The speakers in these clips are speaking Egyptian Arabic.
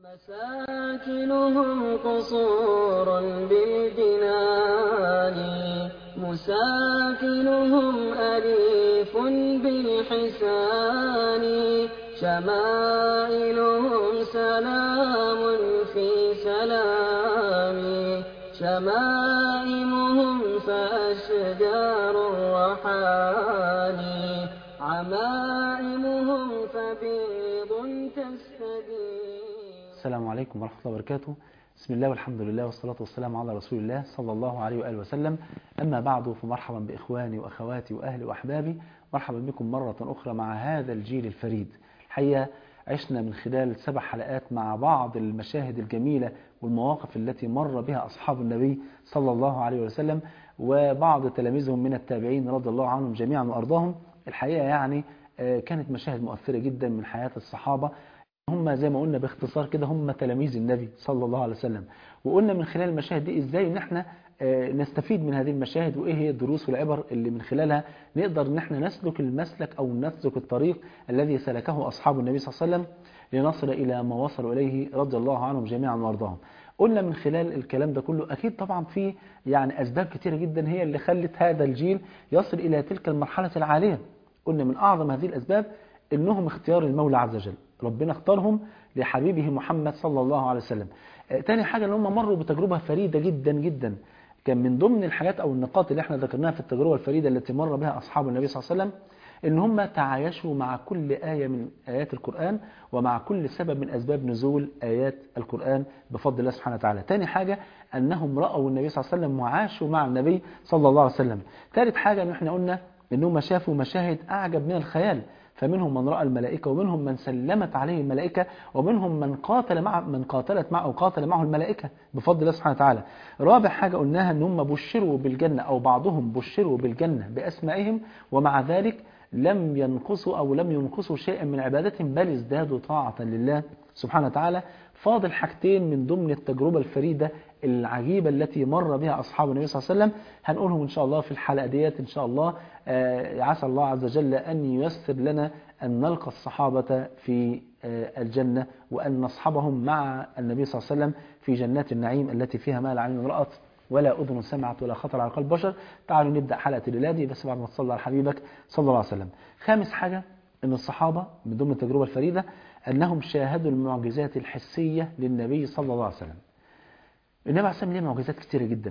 مساكنهم قصور بالجنان مساكنهم أليف بالحسان شمائلهم سلام في سلام شمائمهم فأشجار الرحان عمائمهم فبيض تستدين السلام عليكم ورحمة الله وبركاته بسم الله والحمد لله والصلاة والسلام على رسول الله صلى الله عليه وآله وسلم أما بعد فمرحبا بإخواني وأخواتي وأهلي وأحبابي مرحبا بكم مرة أخرى مع هذا الجيل الفريد الحقيقة عشنا من خلال سبع حلقات مع بعض المشاهد الجميلة والمواقف التي مر بها أصحاب النبي صلى الله عليه وسلم وبعض تلاميذهم من التابعين رضي الله عنهم جميعا وأرضاهم الحقيقة يعني كانت مشاهد مؤثرة جدا من حياة الصحابة هم زي ما قلنا باختصار كده هم تلاميذ النبي صلى الله عليه وسلم وقلنا من خلال المشاهد دي ازاي ان احنا نستفيد من هذه المشاهد وايه هي الدروس والعبر اللي من خلالها نقدر ان احنا نسلك المسلك او نسلك الطريق الذي سلكه اصحاب النبي صلى الله عليه وسلم لنصل الى ما وصلوا اليه رضي الله عنهم جميعا وارضاهم قلنا من خلال الكلام ده كله اكيد طبعا في يعني اسباب كثيره جدا هي اللي خلت هذا الجيل يصل الى تلك المرحله العاليه قلنا من اعظم هذه الاسباب انهم اختيار المولى عز وجل ربنا اختارهم لحبيبه محمد صلى الله عليه وسلم تاني حاجة ان هم مروا بتجربة فريدة جدا جدا كان من ضمن الحاجات او النقاط اللي احنا ذكرناها في التجربة الفريدة التي مر بها اصحاب النبي صلى الله عليه وسلم ان هم تعايشوا مع كل آية من آيات القرآن ومع كل سبب من أسباب نزول آيات القرآن بفضل الله سبحانه وتعالى تاني حاجة أنهم رأوا النبي صلى الله عليه وسلم وعاشوا مع النبي صلى الله عليه وسلم ثالث حاجة أن احنا قلنا أنهم شافوا مشاهد أعجب من الخيال فمنهم من رأى الملائكة ومنهم من سلمت عليه الملائكة ومنهم من قاتل مع من قاتلت معه أو قاتل معه الملائكة بفضل الله سبحانه وتعالى رابع حاجة قلناها أن هم بشروا بالجنة أو بعضهم بشروا بالجنة بأسمائهم ومع ذلك لم ينقصوا أو لم ينقصوا شيئا من عبادتهم بل ازدادوا طاعة لله سبحانه وتعالى فاضل حاجتين من ضمن التجربة الفريدة العجيبة التي مر بها أصحاب النبي صلى الله عليه وسلم هنقولهم إن شاء الله في الحلقة ديت إن شاء الله عسى الله عز وجل أن ييسر لنا أن نلقى الصحابة في الجنة وأن نصحبهم مع النبي صلى الله عليه وسلم في جنات النعيم التي فيها ما لا عين رأت ولا أذن سمعت ولا خطر على قلب بشر تعالوا نبدأ حلقة الليلة بس بعد ما تصلى على حبيبك صلى الله عليه وسلم خامس حاجة أن الصحابة من ضمن التجربة الفريدة أنهم شاهدوا المعجزات الحسية للنبي صلى الله عليه وسلم النبي عليه السلام ليه معجزات كتيرة جدا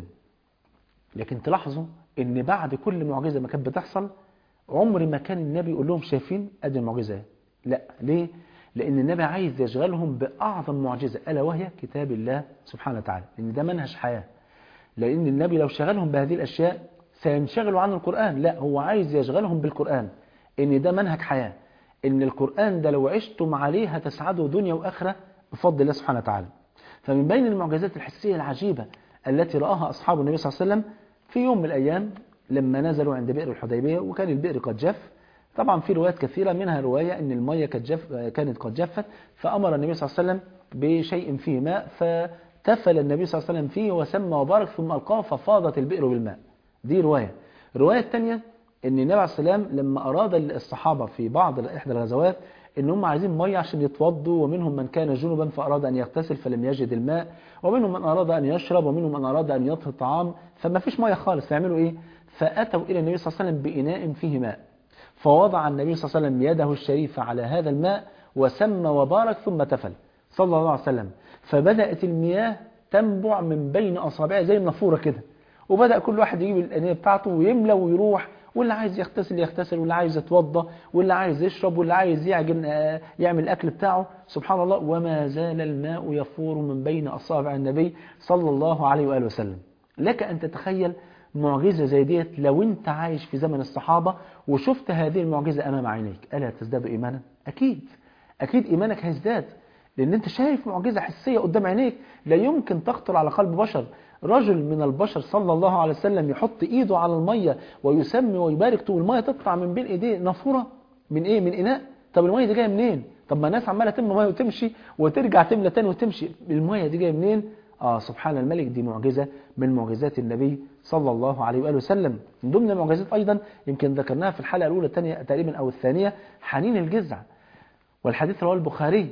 لكن تلاحظوا ان بعد كل معجزة ما كانت بتحصل عمر ما كان النبي يقول لهم شايفين ادي المعجزة لا ليه لان النبي عايز يشغلهم باعظم معجزة الا وهي كتاب الله سبحانه وتعالى لان ده منهج حياة لان النبي لو شغلهم بهذه الاشياء سينشغلوا عن القرآن لا هو عايز يشغلهم بالقرآن ان ده منهج حياة ان القرآن ده لو عشتم عليه هتسعدوا دنيا واخرة بفضل الله سبحانه وتعالى فمن بين المعجزات الحسية العجيبة التي رآها أصحاب النبي صلى الله عليه وسلم في يوم من الأيام لما نزلوا عند بئر الحديبية وكان البئر قد جف طبعا في روايات كثيرة منها رواية أن المية كانت قد جفت فأمر النبي صلى الله عليه وسلم بشيء فيه ماء فتفل النبي صلى الله عليه وسلم فيه وسمى وبارك ثم ألقاه ففاضت البئر بالماء دي رواية الرواية الثانية أن النبي عليه السلام لما أراد الصحابة في بعض إحدى الغزوات ان هم عايزين ميه عشان يتوضوا ومنهم من كان جنبا فاراد ان يغتسل فلم يجد الماء ومنهم من اراد ان يشرب ومنهم من اراد ان يطهي الطعام فما فيش ميه خالص فيعملوا ايه فاتوا الى النبي صلى الله عليه وسلم باناء فيه ماء فوضع النبي صلى الله عليه وسلم يده الشريفه على هذا الماء وسمى وبارك ثم تفل صلى الله عليه وسلم فبدات المياه تنبع من بين اصابعه زي النافوره كده وبدا كل واحد يجيب الانيه بتاعته ويملى ويروح واللي عايز يغتسل يغتسل واللي عايز يتوضى واللي عايز يشرب واللي عايز يعجن يعمل الأكل بتاعه سبحان الله وما زال الماء يفور من بين أصابع النبي صلى الله عليه وآله وسلم لك أن تتخيل معجزة زي ديت لو أنت عايش في زمن الصحابة وشفت هذه المعجزة أمام عينيك ألا تزداد إيمانا؟ أكيد أكيد إيمانك هيزداد لأن أنت شايف معجزة حسية قدام عينيك لا يمكن تخطر على قلب بشر رجل من البشر صلى الله عليه وسلم يحط ايده على المية ويسمي ويبارك طول المية تطلع من بين ايديه نافورة من ايه من اناء طب المية دي جاية منين طب ما الناس عمالة تملى مية وتمشي وترجع تملى تاني وتمشي المية دي جاية منين اه سبحان الملك دي معجزة من معجزات النبي صلى الله عليه وآله وسلم من ضمن المعجزات أيضا يمكن ذكرناها في الحلقة الأولى الثانية تقريبا أو الثانية حنين الجزع والحديث رواه البخاري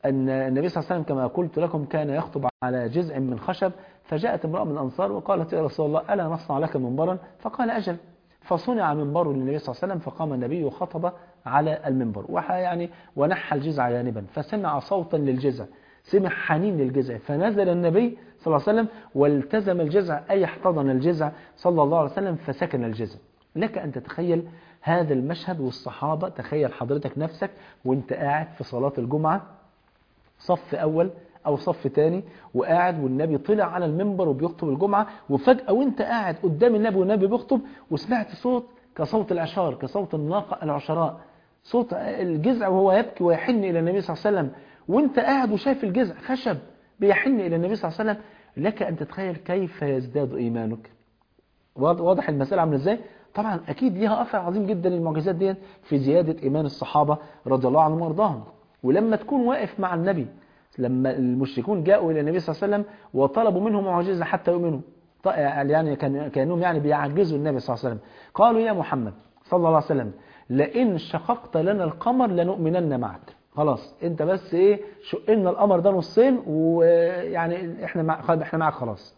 أن النبي صلى الله عليه وسلم كما قلت لكم كان يخطب على جزء من خشب فجاءت امرأة من الأنصار وقالت يا رسول الله ألا نصنع لك منبرا فقال أجل فصنع منبر للنبي صلى الله عليه وسلم فقام النبي وخطب على المنبر يعني ونحى الجزع جانبا فسمع صوتا للجزع سمع حنين للجزع فنزل النبي صلى الله عليه وسلم والتزم الجزع أي احتضن الجزع صلى الله عليه وسلم فسكن الجزع لك أن تتخيل هذا المشهد والصحابة تخيل حضرتك نفسك وانت قاعد في صلاة الجمعة صف أول أو صف تاني وقاعد والنبي طلع على المنبر وبيخطب الجمعة وفجأة وانت قاعد قدام النبي والنبي بيخطب وسمعت صوت كصوت العشار كصوت الناقة العشراء صوت الجزع وهو يبكي ويحن إلى النبي صلى الله عليه وسلم وانت قاعد وشايف الجزع خشب بيحن إلى النبي صلى الله عليه وسلم لك أن تتخيل كيف يزداد إيمانك واضح المسألة عامله ازاي طبعا أكيد ليها أثر عظيم جدا المعجزات دي في زيادة إيمان الصحابة رضي الله عنهم وارضاهم ولما تكون واقف مع النبي لما المشركون جاءوا إلى النبي صلى الله عليه وسلم وطلبوا منه معجزة حتى يؤمنوا يعني كان كانهم يعني بيعجزوا النبي صلى الله عليه وسلم قالوا يا محمد صلى الله عليه وسلم لئن شققت لنا القمر لنؤمنن معك خلاص انت بس ايه شق لنا القمر ده نصين ويعني احنا مع احنا معك خلاص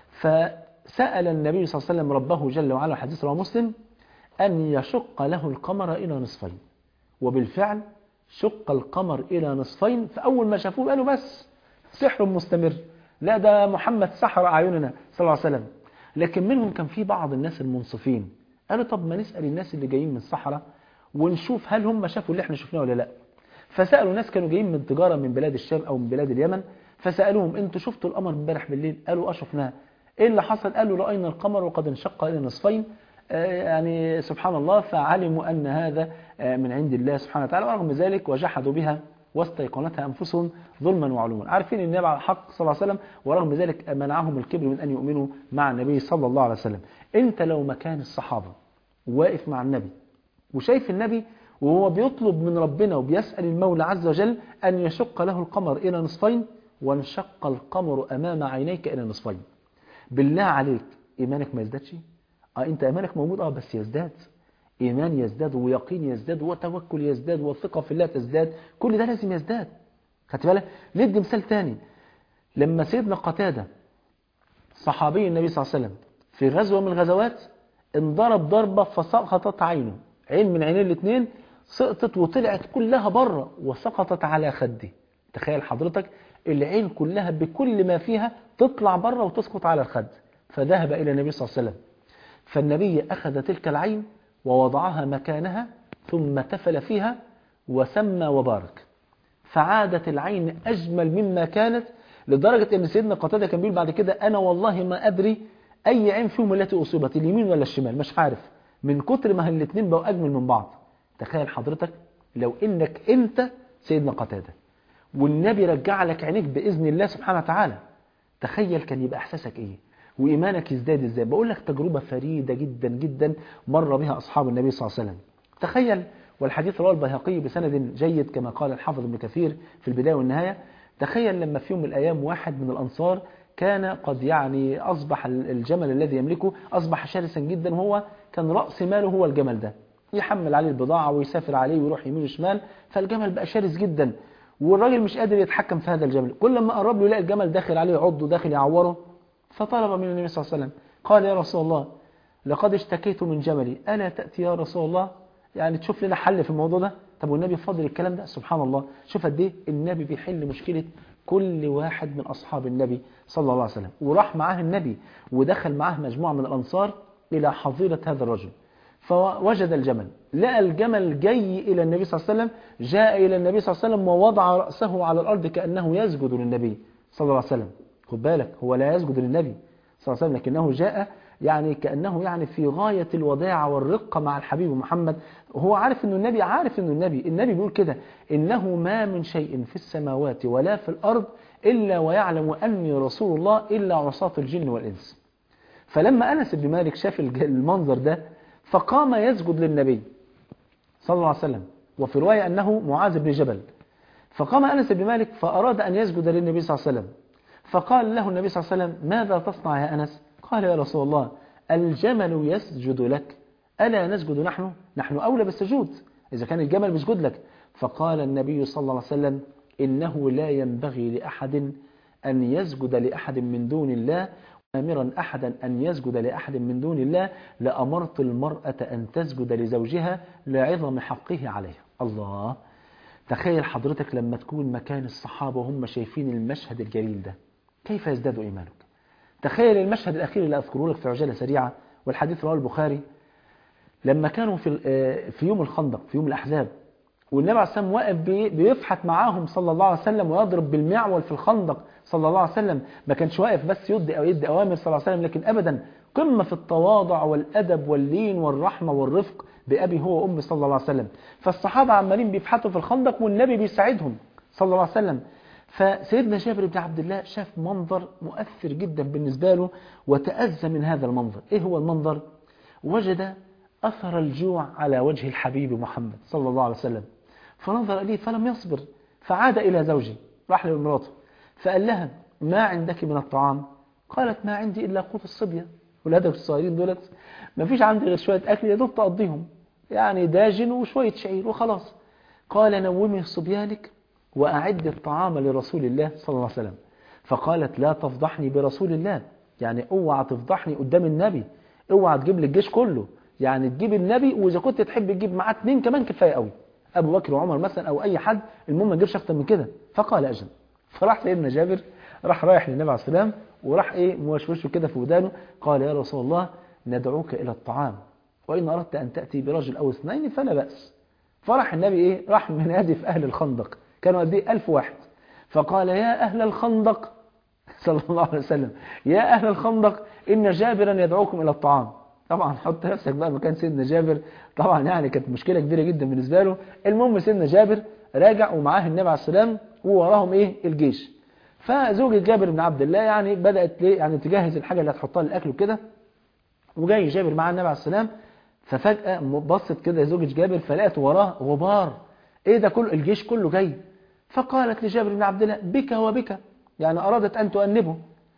فسأل النبي صلى الله عليه وسلم ربه جل وعلا حديث رواه مسلم أن يشق له القمر إلى نصفين وبالفعل شق القمر إلى نصفين فأول ما شافوه قالوا بس سحر مستمر لا ده محمد سحر أعيننا صلى الله عليه وسلم لكن منهم كان في بعض الناس المنصفين قالوا طب ما نسأل الناس اللي جايين من الصحراء ونشوف هل هم شافوا اللي احنا شفناه ولا لا فسألوا ناس كانوا جايين من تجارة من بلاد الشام أو من بلاد اليمن فسألوهم انتوا شفتوا القمر امبارح بالليل قالوا اه شفناه ايه اللي حصل قالوا رأينا القمر وقد انشق إلى نصفين يعني سبحان الله فعلموا أن هذا من عند الله سبحانه وتعالى ورغم ذلك وجحدوا بها واستيقنتها أنفسهم ظلما وعلوا عارفين النبي على الحق صلى الله عليه وسلم ورغم ذلك منعهم الكبر من أن يؤمنوا مع النبي صلى الله عليه وسلم انت لو مكان الصحابة واقف مع النبي وشايف النبي وهو بيطلب من ربنا وبيسأل المولى عز وجل أن يشق له القمر إلى نصفين وانشق القمر أمام عينيك إلى نصفين بالله عليك إيمانك ما يزدادش اه انت ايمانك موجود اه بس يزداد ايمان يزداد ويقين يزداد وتوكل يزداد وثقة في الله تزداد كل ده لازم يزداد خدت بالك ندي مثال تاني لما سيدنا قتادة صحابي النبي صلى الله عليه وسلم في غزوة من الغزوات انضرب ضربة فسقطت عينه عين من عينين الاثنين سقطت وطلعت كلها بره وسقطت على خده تخيل حضرتك العين كلها بكل ما فيها تطلع بره وتسقط على الخد فذهب إلى النبي صلى الله عليه وسلم فالنبي أخذ تلك العين ووضعها مكانها ثم تفل فيها وسمى وبارك فعادت العين أجمل مما كانت لدرجة أن سيدنا قتادة كان بيقول بعد كده أنا والله ما أدري أي عين فيهم التي أصيبت اليمين ولا الشمال مش عارف من كتر ما الاثنين بقوا أجمل من بعض تخيل حضرتك لو إنك أنت سيدنا قتادة والنبي رجع لك عينيك بإذن الله سبحانه وتعالى تخيل كان يبقى إحساسك إيه وإيمانك يزداد إزاي بقول لك تجربة فريدة جدا جدا مر بها أصحاب النبي صلى الله عليه وسلم تخيل والحديث رواه البيهقي بسند جيد كما قال الحافظ ابن كثير في البداية والنهاية تخيل لما في يوم من الأيام واحد من الأنصار كان قد يعني أصبح الجمل الذي يملكه أصبح شرسا جدا وهو كان رأس ماله هو الجمل ده يحمل عليه البضاعة ويسافر عليه ويروح يمين وشمال فالجمل بقى شرس جدا والراجل مش قادر يتحكم في هذا الجمل كل ما قرب له يلاقي الجمل داخل عليه يعضه داخل يعوره فطلب من النبي صلى الله عليه وسلم قال يا رسول الله لقد اشتكيت من جملي ألا تأتي يا رسول الله يعني تشوف لنا حل في الموضوع ده طب والنبي فضل الكلام ده سبحان الله شوف قد ايه النبي بيحل مشكلة كل واحد من أصحاب النبي صلى الله عليه وسلم وراح معاه النبي ودخل معاه مجموعة من الأنصار إلى حظيرة هذا الرجل فوجد الجمل لقى الجمل جاي إلى النبي صلى الله عليه وسلم جاء إلى النبي صلى الله عليه وسلم ووضع رأسه على الأرض كأنه يسجد للنبي صلى الله عليه وسلم خد بالك هو لا يسجد للنبي صلى الله عليه وسلم لكنه جاء يعني كأنه يعني في غاية الوداع والرقة مع الحبيب محمد هو عارف أنه النبي عارف أنه النبي النبي بيقول كده إنه ما من شيء في السماوات ولا في الأرض إلا ويعلم أني رسول الله إلا عصاة الجن والإنس فلما أنس بن مالك شاف المنظر ده فقام يسجد للنبي صلى الله عليه وسلم وفي رواية أنه معاذ بن جبل فقام أنس بن مالك فأراد أن يسجد للنبي صلى الله عليه وسلم فقال له النبي صلى الله عليه وسلم ماذا تصنع يا أنس قال يا رسول الله الجمل يسجد لك ألا نسجد نحن نحن أولى بالسجود إذا كان الجمل بيسجد لك فقال النبي صلى الله عليه وسلم إنه لا ينبغي لأحد أن يسجد لأحد من دون الله آمرا أحدا أن يسجد لأحد من دون الله لأمرت المرأة أن تسجد لزوجها لعظم حقه عليها الله تخيل حضرتك لما تكون مكان الصحابة وهم شايفين المشهد الجليل ده كيف يزداد إيمانك تخيل المشهد الأخير اللي أذكره لك في عجالة سريعة والحديث رواه البخاري لما كانوا في في يوم الخندق في يوم الأحزاب والنبي عليه الصلاة والسلام واقف بيفحت معاهم صلى الله عليه وسلم ويضرب بالمعول في الخندق صلى الله عليه وسلم ما كانش واقف بس يدي أو يدي أوامر صلى الله عليه وسلم لكن أبدا قمة في التواضع والأدب واللين والرحمة والرفق بأبي هو وأمي صلى الله عليه وسلم فالصحابة عمالين بيفحتوا في الخندق والنبي بيساعدهم صلى الله عليه وسلم فسيدنا جابر بن عبد الله شاف منظر مؤثر جدا بالنسبة له وتأذى من هذا المنظر إيه هو المنظر؟ وجد أثر الجوع على وجه الحبيب محمد صلى الله عليه وسلم فنظر إليه فلم يصبر فعاد إلى زوجه راح لمراته فقال لها ما عندك من الطعام قالت ما عندي إلا قوت الصبية ولادك الصغيرين دولت ما فيش عندي غير شوية أكل يا دوب تقضيهم يعني داجن وشوية شعير وخلاص قال نومي صبيانك وأعد الطعام لرسول الله صلى الله عليه وسلم فقالت لا تفضحني برسول الله يعني اوعى تفضحني قدام النبي اوعى تجيب لي الجيش كله يعني تجيب النبي واذا كنت تحب تجيب معاه اثنين كمان كفايه قوي ابو بكر وعمر مثلا او اي حد المهم ما تجيبش اكتر من كده فقال اجل فراح سيدنا جابر راح رايح للنبي عليه السلام وراح ايه موشوشه كده في ودانه قال يا رسول الله ندعوك الى الطعام وان اردت ان تاتي برجل او اثنين فلا باس فرح النبي ايه راح منادي في اهل الخندق كانوا قد ايه 1000 واحد فقال يا اهل الخندق صلى الله عليه وسلم يا اهل الخندق ان جابرا يدعوكم الى الطعام طبعا حط نفسك بقى مكان سيدنا جابر طبعا يعني كانت مشكلة كبيرة جدا بالنسبة له المهم سيدنا جابر راجع ومعاه النبي عليه السلام ووراهم ايه الجيش فزوجة جابر بن عبد الله يعني بدأت ليه يعني تجهز الحاجة اللي هتحطها للأكل وكده وجاي جابر مع النبي عليه السلام ففجأة بصت كده زوجة جابر فلقت وراه غبار ايه ده كله الجيش كله جاي فقالت لجابر بن عبد الله بك وبك يعني أرادت أن تؤنبه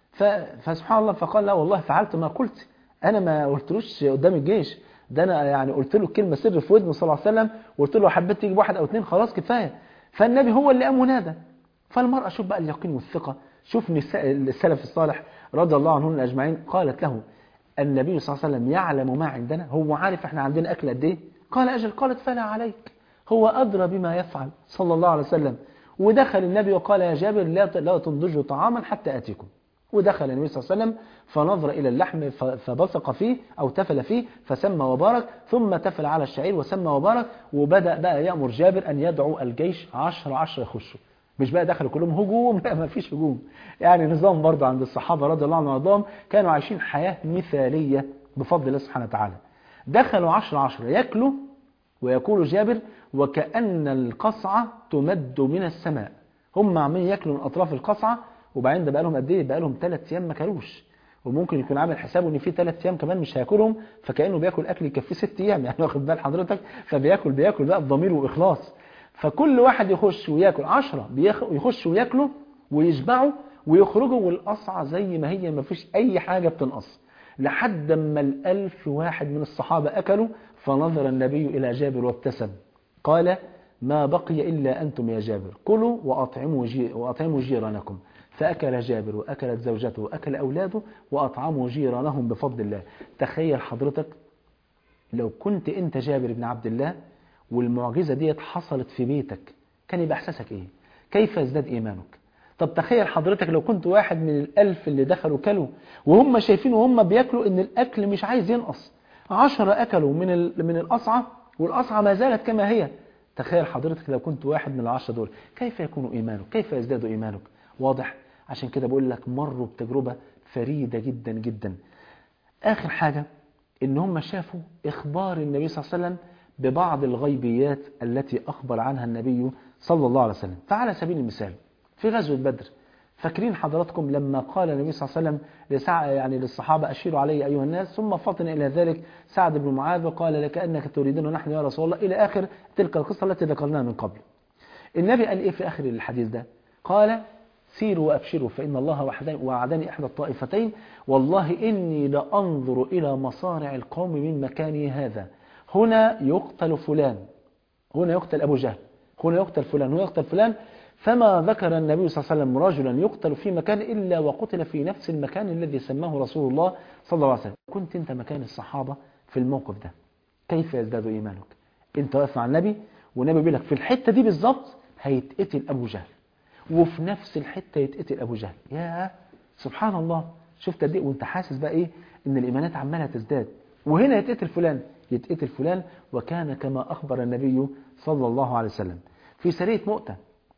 فسبحان الله فقال لا والله فعلت ما قلت انا ما قلتلوش قدام الجيش ده انا يعني قلت له كلمه سر في ودنه صلى الله عليه وسلم وقلت له حبيت تجيب واحد او اثنين خلاص كفايه فالنبي هو اللي قام ونادى فالمراه شوف بقى اليقين والثقه شوف نساء السلف الصالح رضي الله عنهم اجمعين قالت له النبي صلى الله عليه وسلم يعلم ما عندنا هو عارف احنا عندنا اكل قد ايه قال اجل قالت فلا عليك هو ادرى بما يفعل صلى الله عليه وسلم ودخل النبي وقال يا جابر لا لا تنضجوا طعاما حتى اتيكم ودخل النبي صلى الله عليه وسلم فنظر إلى اللحم فبصق فيه أو تفل فيه فسمى وبارك ثم تفل على الشعير وسمى وبارك وبدأ بقى يأمر جابر أن يدعو الجيش عشر عشر يخشوا مش بقى دخلوا كلهم هجوم لا ما فيش هجوم يعني نظام برضه عند الصحابة رضي الله عنهم وارضاهم كانوا عايشين حياة مثالية بفضل الله سبحانه وتعالى دخلوا عشر عشر ياكلوا ويقول جابر وكأن القصعة تمد من السماء هم عمالين ياكلوا من أطراف القصعة وبعدين ده بقى لهم قد ايه بقى لهم 3 ايام ما كلوش وممكن يكون عامل حسابه ان في 3 ايام كمان مش هياكلهم فكانه بياكل اكل يكفيه 6 ايام يعني واخد بال حضرتك فبياكل بياكل بقى بضمير واخلاص فكل واحد يخش وياكل 10 يخشوا وياكلوا ويشبعوا ويخرجوا والقصعه زي ما هي ما فيش اي حاجه بتنقص لحد اما الألف واحد من الصحابه اكلوا فنظر النبي الى جابر وابتسم قال ما بقي إلا أنتم يا جابر كلوا وأطعموا, جي وأطعموا جيرانكم فأكل جابر وأكلت زوجته وأكل أولاده وأطعموا جيرانهم بفضل الله تخيل حضرتك لو كنت أنت جابر بن عبد الله والمعجزة ديت حصلت في بيتك كان يبقى إحساسك إيه كيف يزداد إيمانك طب تخيل حضرتك لو كنت واحد من الألف اللي دخلوا كلوا وهم شايفين وهم بياكلوا إن الأكل مش عايز ينقص عشرة أكلوا من من القصعة والقصعة ما زالت كما هي تخيل حضرتك لو كنت واحد من العشرة دول كيف يكون إيمانك كيف يزداد إيمانك واضح عشان كده بقول لك مروا بتجربة فريدة جدا جدا آخر حاجة إن هم شافوا إخبار النبي صلى الله عليه وسلم ببعض الغيبيات التي أخبر عنها النبي صلى الله عليه وسلم فعلى سبيل المثال في غزوة بدر فاكرين حضراتكم لما قال النبي صلى الله عليه وسلم لسع يعني للصحابة أشيروا علي أيها الناس ثم فطن إلى ذلك سعد بن معاذ وقال لك أنك تريدون نحن يا رسول الله إلى آخر تلك القصة التي ذكرناها من قبل النبي قال إيه في آخر الحديث ده قال سيروا وأبشروا فإن الله وعدني إحدى الطائفتين والله إني لأنظر إلى مصارع القوم من مكاني هذا هنا يقتل فلان هنا يقتل أبو جهل هنا يقتل فلان هنا يقتل فلان فما ذكر النبي صلى الله عليه وسلم رجلا يقتل في مكان إلا وقتل في نفس المكان الذي سماه رسول الله صلى الله عليه وسلم كنت أنت مكان الصحابة في الموقف ده كيف يزداد إيمانك أنت واقف مع النبي والنبي بيقول لك في الحتة دي بالظبط هيتقتل أبو جهل وفي نفس الحتة يتقتل أبو جهل يا سبحان الله شفت قد ايه وانت حاسس بقى ايه ان الايمانات عماله تزداد وهنا يتقتل فلان يتقتل فلان وكان كما اخبر النبي صلى الله عليه وسلم في سريه مؤتة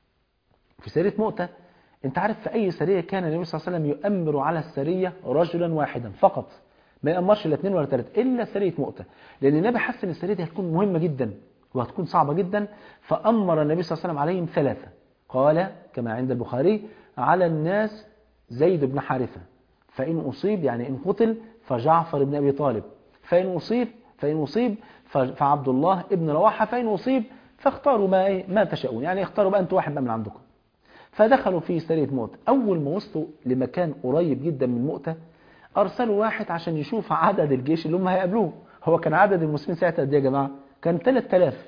في سريه مؤتة انت عارف في اي سريه كان النبي صلى الله عليه وسلم يؤمر على السريه رجلا واحدا فقط ما يأمرش لا اثنين ولا ثلاثه الا سريه مؤتة لان النبي حس ان السريه دي هتكون مهمه جدا وهتكون صعبه جدا فامر النبي صلى الله عليه وسلم عليهم ثلاثه قال كما عند البخاري على الناس زيد بن حارثه فإن أصيب يعني إن قتل فجعفر بن أبي طالب فإن أصيب فإن أصيب فعبد الله ابن رواحة فإن أصيب فاختاروا ما إيه ما تشاءون يعني اختاروا بقى أنتوا واحد بقى من عندكم فدخلوا في سرية مؤتة أول ما وصلوا لمكان قريب جدا من مؤتة أرسلوا واحد عشان يشوف عدد الجيش اللي هم هيقابلوه هو كان عدد المسلمين ساعتها قد ايه يا جماعة كان 3000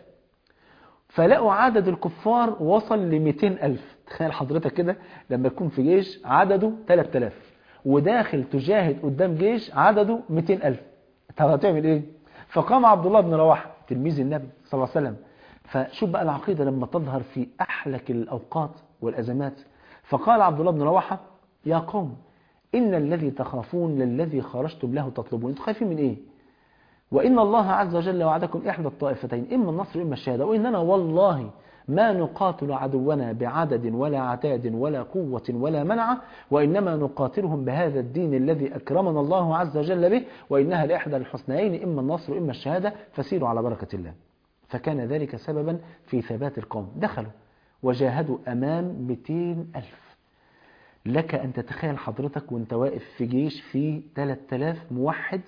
فلقوا عدد الكفار وصل ل 200000 تخيل حضرتك كده لما يكون في جيش عدده 3000 وداخل تجاهد قدام جيش عدده 200000 طب هتعمل ايه فقام عبد الله بن رواحه تلميذ النبي صلى الله عليه وسلم فشوف بقى العقيده لما تظهر في احلك الاوقات والازمات فقال عبد الله بن رواحه يا قوم ان الذي تخافون للذي خرجتم له تطلبون انتوا خايفين من ايه وان الله عز وجل وعدكم احدى الطائفتين اما النصر واما الشهاده واننا والله ما نقاتل عدونا بعدد ولا عتاد ولا قوة ولا منع وإنما نقاتلهم بهذا الدين الذي أكرمنا الله عز وجل به وإنها لإحدى الحسنيين إما النصر وإما الشهادة فسيروا على بركة الله فكان ذلك سببا في ثبات القوم دخلوا وجاهدوا أمام 200 ألف لك أن تتخيل حضرتك وانت واقف في جيش فيه 3000 موحد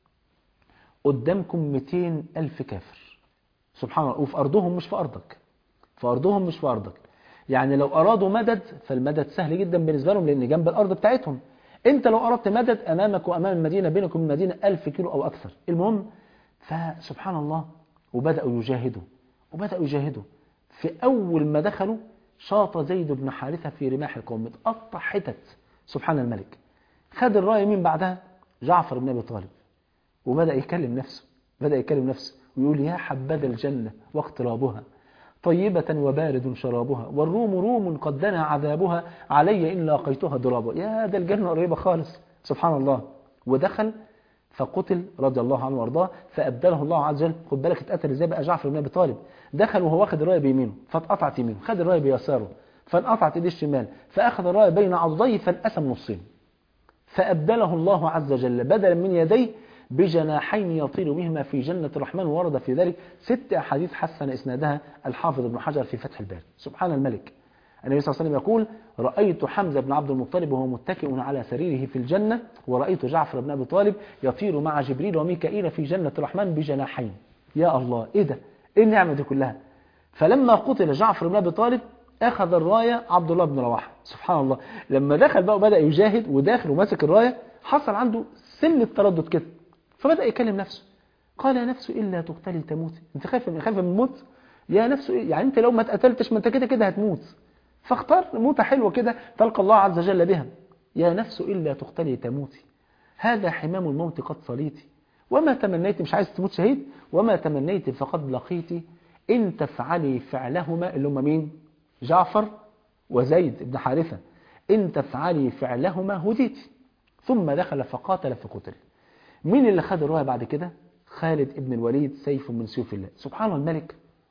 قدامكم 200 ألف كافر سبحان الله وفي أرضهم مش في أرضك في أرضهم مش في أرضك يعني لو أرادوا مدد فالمدد سهل جدا بالنسبة لهم لأن جنب الأرض بتاعتهم أنت لو أردت مدد أمامك وأمام المدينة بينك وبين المدينة ألف كيلو أو أكثر المهم فسبحان الله وبدأوا يجاهدوا وبدأوا يجاهدوا في أول ما دخلوا شاط زيد بن حارثة في رماح القوم متقطع حتت سبحان الملك خد الراية مين بعدها جعفر بن أبي طالب وبدأ يكلم نفسه بدأ يكلم نفسه ويقول يا حبذا الجنة واقترابها طيبة وبارد شرابها والروم روم قد دنا عذابها علي إن لاقيتها ضرابا يا ده الجنة قريبة خالص سبحان الله ودخل فقتل رضي الله عنه وارضاه فأبدله الله عز وجل خد بالك اتقتل ازاي بقى جعفر بن أبي طالب دخل وهو واخد الراية بيمينه فاتقطعت يمينه خد الراية بيساره فانقطعت ايديه الشمال فأخذ الراية بين عضديه فانقسم نصين فأبدله الله عز وجل بدلا من يديه بجناحين يطير بهما في جنة الرحمن ورد في ذلك ست أحاديث حسن إسنادها الحافظ ابن حجر في فتح الباري سبحان الملك النبي صلى الله عليه وسلم يقول رأيت حمزة بن عبد المطلب وهو متكئ على سريره في الجنة ورأيت جعفر بن أبي طالب يطير مع جبريل وميكائيل في جنة الرحمن بجناحين يا الله إيه ده إيه النعمة دي كلها فلما قتل جعفر بن أبي طالب أخذ الراية عبد الله بن رواحة سبحان الله لما دخل بقى وبدأ يجاهد وداخل وماسك الراية حصل عنده سن التردد كده فبدأ يكلم نفسه قال يا نفس إلا تقتلي تموتي انت خايف من خايف من الموت يا نفس يعني انت لو ما اتقتلتش ما انت كده كده هتموت فاختار موتة حلوة كده تلقى الله عز وجل بها يا نفس إلا تقتلي تموتي هذا حمام الموت قد صليتي وما تمنيت مش عايز تموت شهيد وما تمنيت فقد لقيتي إن تفعلي فعلهما اللي هم مين جعفر وزيد بن حارثة إن تفعلي فعلهما هديتي ثم دخل فقاتل فقتل مين اللي خد الرايه بعد كده خالد ابن الوليد سيف من سيوف الله سبحان الملك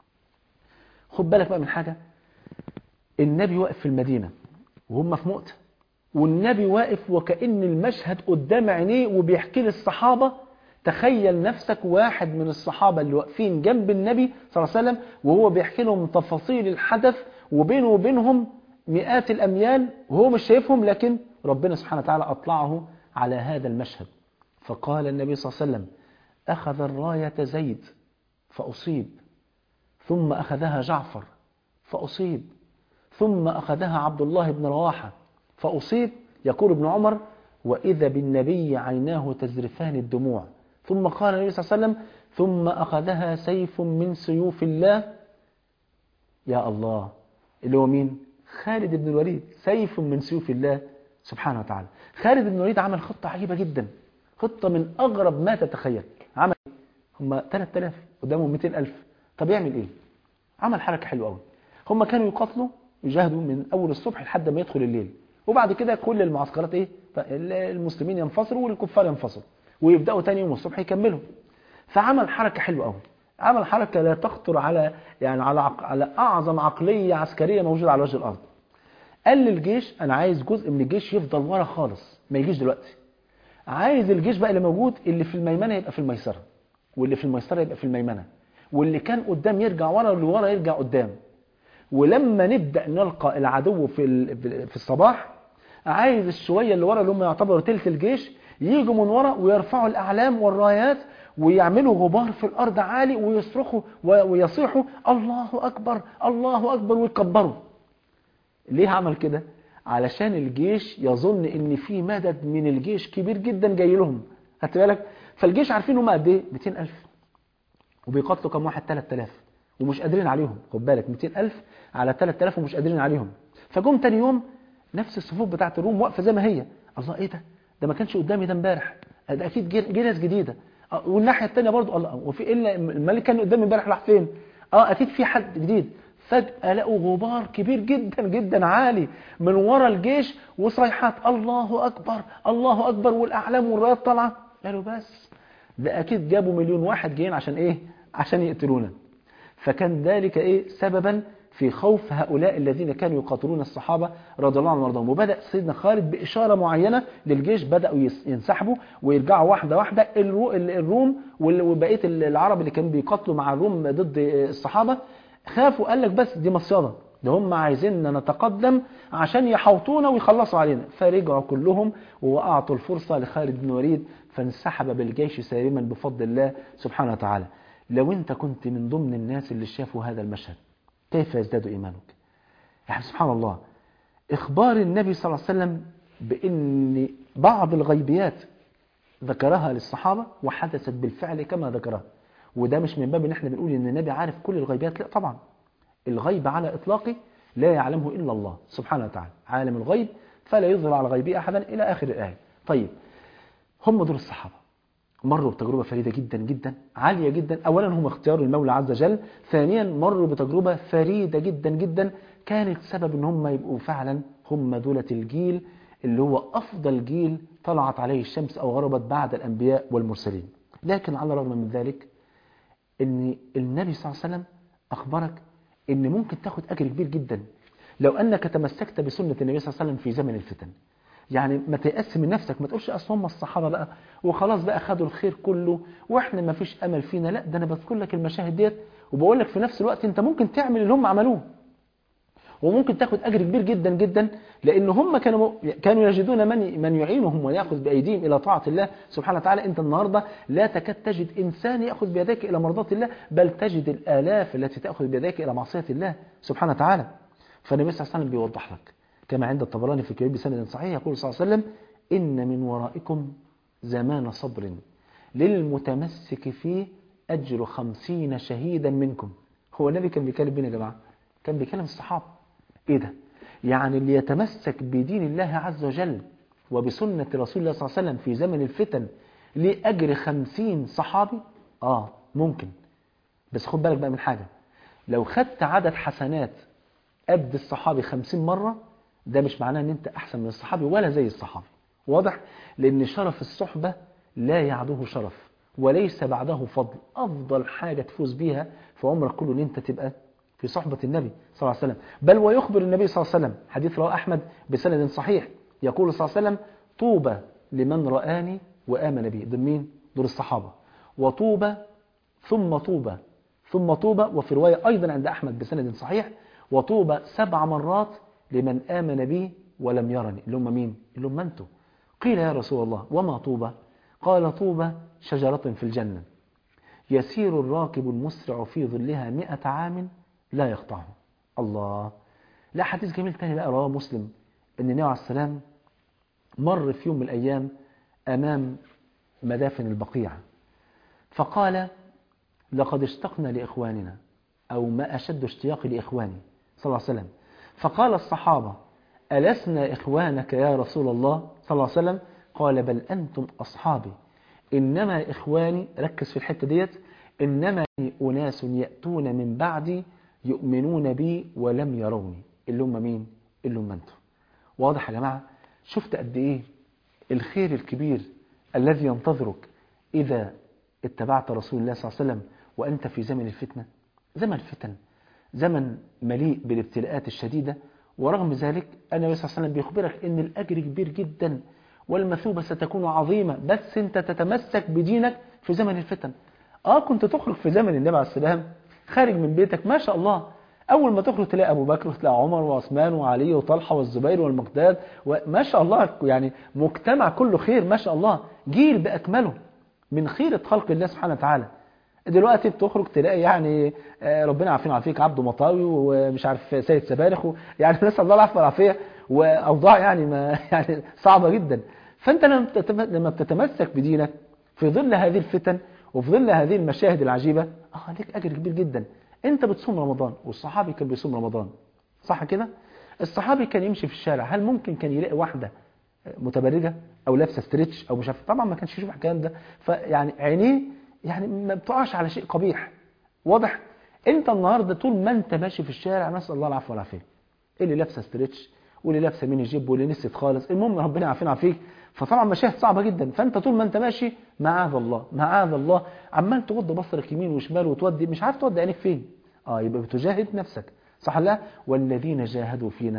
خد بالك بقى من حاجة النبي واقف في المدينة وهم في مؤتة والنبي واقف وكأن المشهد قدام عينيه وبيحكي للصحابة تخيل نفسك واحد من الصحابة اللي واقفين جنب النبي صلى الله عليه وسلم وهو بيحكي لهم تفاصيل الحدث وبينه وبينهم مئات الأميال وهو مش شايفهم لكن ربنا سبحانه وتعالى أطلعه على هذا المشهد فقال النبي صلى الله عليه وسلم أخذ الراية زيد فأصيب ثم أخذها جعفر فأصيب ثم أخذها عبد الله بن رواحة فأصيب يقول ابن عمر وإذا بالنبي عيناه تزرفان الدموع ثم قال النبي صلى الله عليه وسلم ثم أخذها سيف من سيوف الله يا الله اللي هو مين خالد بن الوليد سيف من سيوف الله سبحانه وتعالى خالد بن الوليد عمل خطة عجيبة جدا خطة من أغرب ما تتخيل عمل إيه؟ هم 3000 قدامهم 200000 طب يعمل إيه عمل حركة حلوة قوي هم كانوا يقاتلوا يجاهدوا من أول الصبح لحد ما يدخل الليل وبعد كده كل المعسكرات إيه المسلمين ينفصلوا والكفار ينفصلوا ويبدأوا تاني يوم الصبح يكملوا فعمل حركة حلوة قوي عمل حركة لا تخطر على يعني على عق... على أعظم عقلية عسكرية موجودة على وجه الأرض قال للجيش أنا عايز جزء من الجيش يفضل ورا خالص ما يجيش دلوقتي عايز الجيش بقى اللي موجود اللي في الميمنة يبقى في الميسرة واللي في الميسرة يبقى في الميمنة واللي كان قدام يرجع ورا واللي ورا يرجع قدام ولما نبدأ نلقى العدو في في الصباح عايز الشوية اللي ورا اللي هم يعتبروا تلت الجيش يجوا من ورا ويرفعوا الأعلام والرايات ويعملوا غبار في الأرض عالي ويصرخوا ويصيحوا الله أكبر الله أكبر ويكبروا ليه عمل كده؟ علشان الجيش يظن ان في مدد من الجيش كبير جدا جاي لهم خدت بالك فالجيش عارفين هم قد ايه 200000 وبيقاتلوا كم واحد 3000 ومش قادرين عليهم خد بالك 200000 على 3000 ومش قادرين عليهم فجم تاني يوم نفس الصفوف بتاعه الروم واقفه زي ما هي الله ايه ده ده ما كانش قدامي ده امبارح ده اكيد جه ناس جديده والناحيه الثانيه برضو الله وفي الا الملك كان قدامي امبارح راح فين اه اكيد في حد جديد فجأة لقوا غبار كبير جدا جدا عالي من ورا الجيش وصيحات الله أكبر الله أكبر والأعلام والرايات طالعة قالوا بس ده أكيد جابوا مليون واحد جايين عشان إيه عشان يقتلونا فكان ذلك إيه سببا في خوف هؤلاء الذين كانوا يقاتلون الصحابة رضي الله عنهم وارضاهم وبدأ سيدنا خالد بإشارة معينة للجيش بدأوا ينسحبوا ويرجعوا واحدة واحدة الروم وبقية العرب اللي كانوا بيقاتلوا مع الروم ضد الصحابة خافوا قال لك بس دي مصيدة ده هم عايزيننا نتقدم عشان يحوطونا ويخلصوا علينا فرجعوا كلهم وأعطوا الفرصة لخالد بن وليد فانسحب بالجيش سالما بفضل الله سبحانه وتعالى لو انت كنت من ضمن الناس اللي شافوا هذا المشهد كيف يزداد إيمانك يعني سبحان الله إخبار النبي صلى الله عليه وسلم بأن بعض الغيبيات ذكرها للصحابة وحدثت بالفعل كما ذكرها وده مش من باب ان احنا بنقول ان النبي عارف كل الغيبيات لا طبعا الغيب على اطلاقه لا يعلمه الا الله سبحانه وتعالى عالم الغيب فلا يظهر على غيبه احدا الى اخر الايه طيب هم دول الصحابه مروا بتجربه فريده جدا جدا عاليه جدا اولا هم اختيار المولى عز وجل ثانيا مروا بتجربه فريده جدا جدا كانت سبب ان هم يبقوا فعلا هم دولة الجيل اللي هو افضل جيل طلعت عليه الشمس او غربت بعد الانبياء والمرسلين لكن على الرغم من ذلك ان النبي صلى الله عليه وسلم اخبرك ان ممكن تاخد اجر كبير جدا لو انك تمسكت بسنة النبي صلى الله عليه وسلم في زمن الفتن يعني ما تيأس من نفسك ما تقولش اصل هم الصحابة بقى وخلاص بقى خدوا الخير كله واحنا ما فيش امل فينا لا ده انا بذكر لك المشاهد ديت وبقول لك في نفس الوقت انت ممكن تعمل اللي هم عملوه وممكن تاخد اجر كبير جدا جدا لان هم كانوا كانوا يجدون من من يعينهم وياخذ بايديهم الى طاعه الله سبحانه وتعالى انت النهارده لا تكاد تجد انسان ياخذ بيديك الى مرضاه الله بل تجد الالاف التي تاخذ بيديك الى معصيه الله سبحانه وتعالى فالنبي صلى الله عليه وسلم بيوضح لك كما عند الطبراني في كتاب بسند صحيح يقول صلى الله عليه وسلم ان من ورائكم زمان صبر للمتمسك فيه اجر خمسين شهيدا منكم هو النبي كان بيكلم مين يا جماعه كان بيكلم الصحابه ايه ده يعني اللي يتمسك بدين الله عز وجل وبسنة رسول الله صلى الله عليه وسلم في زمن الفتن ليه أجر خمسين صحابي آه ممكن بس خد بالك بقى من حاجة لو خدت عدد حسنات قد الصحابي خمسين مرة ده مش معناه ان انت احسن من الصحابي ولا زي الصحابي واضح لان شرف الصحبة لا يعدوه شرف وليس بعده فضل افضل حاجة تفوز بيها في عمرك كله ان انت تبقى في صحبة النبي صلى الله عليه وسلم بل ويخبر النبي صلى الله عليه وسلم حديث رواه أحمد بسند صحيح يقول صلى الله عليه وسلم طوبى لمن رآني وآمن بي دول مين؟ دول الصحابة وطوبى ثم طوبى ثم طوبى وفي رواية أيضا عند أحمد بسند صحيح وطوبى سبع مرات لمن آمن بي ولم يرني اللي هم مين؟ اللي هم أنتم قيل يا رسول الله وما طوبى قال طوبى شجرة في الجنة يسير الراكب المسرع في ظلها مئة عام لا يقطعه الله لا حديث جميل تاني بقى رواه مسلم ان النبي عليه السلام مر في يوم من الايام امام مدافن البقيع فقال لقد اشتقنا لاخواننا او ما اشد اشتياقي لاخواني صلى الله عليه وسلم فقال الصحابة ألسنا إخوانك يا رسول الله صلى الله عليه وسلم قال بل أنتم أصحابي إنما إخواني ركز في الحتة ديت إنما أناس يأتون من بعدي يؤمنون بي ولم يروني اللي هم مين اللي هم أنتم واضح يا جماعة شفت قد إيه الخير الكبير الذي ينتظرك إذا اتبعت رسول الله صلى الله عليه وسلم وأنت في زمن الفتنة زمن فتن زمن مليء بالابتلاءات الشديدة ورغم ذلك النبي صلى الله عليه وسلم بيخبرك ان الأجر كبير جدا والمثوبة ستكون عظيمة بس انت تتمسك بدينك في زمن الفتن اه كنت تخرج في زمن النبي عليه السلام خارج من بيتك ما شاء الله أول ما تخرج تلاقي أبو بكر وتلاقي عمر وعثمان وعلي وطلحة والزبير والمقداد وما شاء الله يعني مجتمع كله خير ما شاء الله جيل بأكمله من خيرة خلق الله سبحانه وتعالى دلوقتي بتخرج تلاقي يعني ربنا عارفين عافيك عبده مطاوي ومش عارف سيد سبارخ يعني نسال الله العافيه والعافيه واوضاع يعني ما يعني صعبه جدا فانت لما بتتمسك بدينك في ظل هذه الفتن وفي ظل هذه المشاهد العجيبه اه ليك اجر كبير جدا انت بتصوم رمضان والصحابي كان بيصوم رمضان صح كده الصحابي كان يمشي في الشارع هل ممكن كان يلاقي واحده متبرجه او لابسه ستريتش او مش عارف طبعا ما كانش يشوف الكلام ده فيعني عينيه يعني ما بتقعش على شيء قبيح واضح انت النهارده طول ما انت ماشي في الشارع نسال الله العفو والعافيه اللي لابسه ستريتش واللي لابسه ميني جيب واللي نسيت خالص المهم ربنا عافينا عافيك فطبعا مشاهد صعبه جدا فانت طول ما انت ماشي معاذ الله معاذ الله عمال تغض بصرك يمين وشمال وتودي مش عارف تودي عينيك فين اه يبقى بتجاهد نفسك صح لا والذين جاهدوا فينا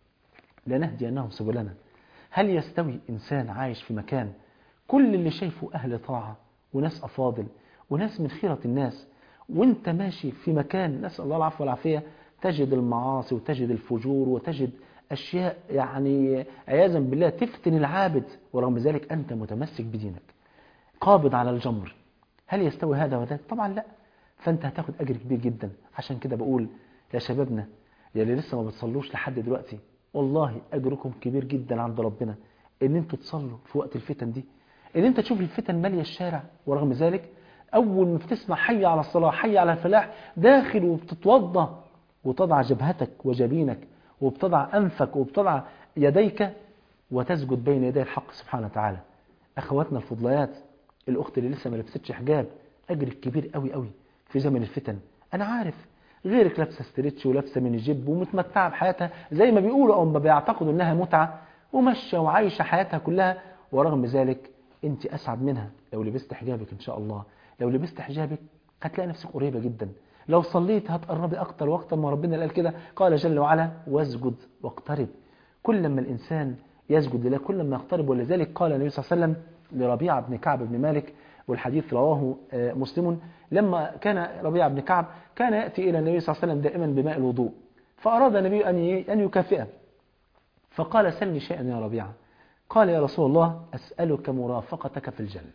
لنهدينهم سبلنا هل يستوي انسان عايش في مكان كل اللي شايفه اهل طاعه وناس أفاضل وناس من خيرة الناس وانت ماشي في مكان نسأل الله العفو والعافية تجد المعاصي وتجد الفجور وتجد أشياء يعني عياذا بالله تفتن العابد ورغم ذلك أنت متمسك بدينك قابض على الجمر هل يستوي هذا وذاك طبعا لا فأنت هتاخد أجر كبير جدا عشان كده بقول يا شبابنا يا اللي لسه ما بتصلوش لحد دلوقتي والله أجركم كبير جدا عند ربنا ان انتوا تصلوا في وقت الفتن دي ان انت تشوف الفتن ماليه الشارع ورغم ذلك اول ما بتسمع حي على الصلاه حي على الفلاح داخل وبتتوضى وتضع جبهتك وجبينك وبتضع انفك وبتضع يديك وتسجد بين يدي الحق سبحانه وتعالى اخواتنا الفضليات الاخت اللي لسه ما لبستش حجاب اجرك كبير قوي قوي في زمن الفتن انا عارف غيرك لابسه ستريتش ولابسه من جيب ومتمتعه بحياتها زي ما بيقولوا او ما بيعتقدوا انها متعه وماشيه وعايشه حياتها كلها ورغم ذلك انت اسعد منها لو لبست حجابك ان شاء الله لو لبست حجابك هتلاقي نفسك قريبه جدا لو صليت هتقربي اكتر واكتر ما ربنا قال كده قال جل وعلا واسجد واقترب كل ما الانسان يسجد لله كل ما يقترب ولذلك قال النبي صلى الله عليه وسلم لربيعه بن كعب بن مالك والحديث رواه مسلم لما كان ربيعه بن كعب كان ياتي الى النبي صلى الله عليه وسلم دائما بماء الوضوء فاراد النبي ان ان يكافئه فقال سلني شيئا يا ربيعه قال يا رسول الله أسألك مرافقتك في الجنة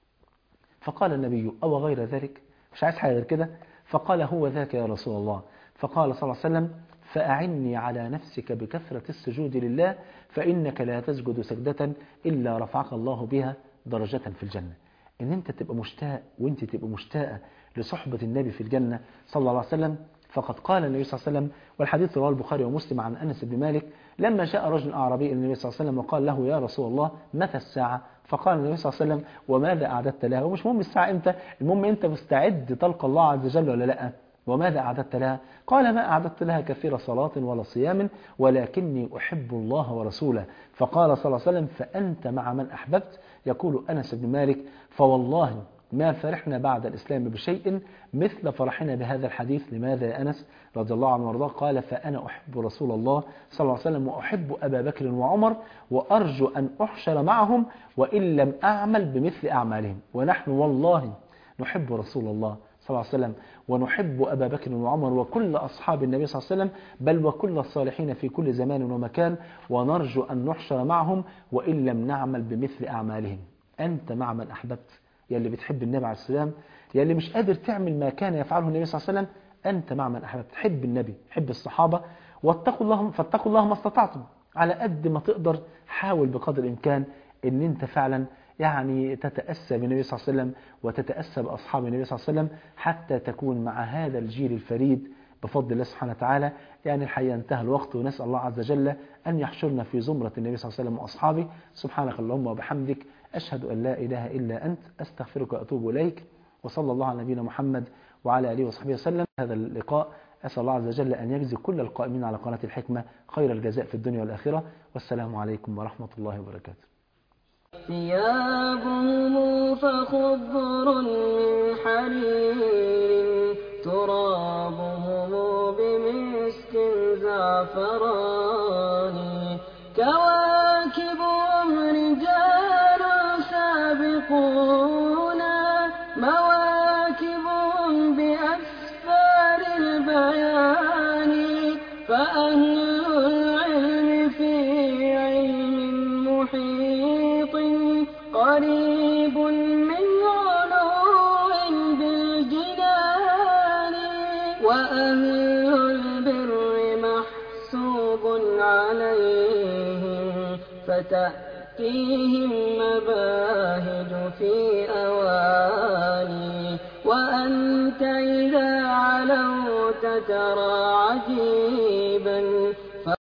فقال النبي أو غير ذلك مش عايز حاجة غير كده فقال هو ذاك يا رسول الله فقال صلى الله عليه وسلم فأعني على نفسك بكثرة السجود لله فإنك لا تسجد سجدة إلا رفعك الله بها درجة في الجنة إن أنت تبقى مشتاق وأنت تبقى مشتاقة لصحبة النبي في الجنة صلى الله عليه وسلم فقد قال النبي صلى الله عليه وسلم والحديث رواه البخاري ومسلم عن أنس بن مالك لما جاء رجل أعرابي إلى النبي صلى الله عليه وسلم وقال له يا رسول الله متى الساعة فقال النبي صلى الله عليه وسلم وماذا أعددت لها ومش مهم الساعة إمتى المهم أنت مستعد تلقى الله عز وجل ولا لا وماذا أعددت لها قال ما أعددت لها كثير صلاة ولا صيام ولكني أحب الله ورسوله فقال صلى الله عليه وسلم فأنت مع من أحببت يقول أنس بن مالك فوالله ما فرحنا بعد الإسلام بشيء مثل فرحنا بهذا الحديث لماذا يا أنس رضي الله عنه وارضاه قال فأنا أحب رسول الله صلى الله عليه وسلم وأحب أبا بكر وعمر وأرجو أن أحشر معهم وإن لم أعمل بمثل أعمالهم ونحن والله نحب رسول الله صلى الله عليه وسلم ونحب أبا بكر وعمر وكل أصحاب النبي صلى الله عليه وسلم بل وكل الصالحين في كل زمان ومكان ونرجو أن نحشر معهم وإن لم نعمل بمثل أعمالهم أنت مع من أحببت يا اللي بتحب النبي عليه السلام يا اللي مش قادر تعمل ما كان يفعله النبي صلى الله عليه وسلم أنت مع من أحببت حب النبي حب الصحابة واتقوا الله فاتقوا الله ما استطعتم على قد ما تقدر حاول بقدر الإمكان ان انت فعلا يعني تتأسى بالنبي صلى الله عليه وسلم وتتأسى بأصحاب النبي صلى الله عليه وسلم حتى تكون مع هذا الجيل الفريد بفضل الله سبحانه وتعالى يعني الحقيقة انتهى الوقت ونسأل الله عز وجل أن يحشرنا في زمرة النبي صلى الله عليه وسلم وأصحابه سبحانك اللهم وبحمدك أشهد أن لا إله إلا أنت أستغفرك وأتوب إليك وصلى الله على نبينا محمد وعلى آله وصحبه وسلم هذا اللقاء أسأل الله عز وجل أن يجزي كل القائمين على قناة الحكمة خير الجزاء في الدنيا والآخرة والسلام عليكم ورحمة الله وبركاته ثيابهم فخضر من حرير ترابهم بمسك زعفران كواكبهم رجال سابقون مواكبهم بأسفار البيان فأهل العلم في علم محيط قريب من علو بالجنان وأهل البر محسوب عليهم فتأتيهم مباهج في أواني وأنت إذا علوت ترى عجيبا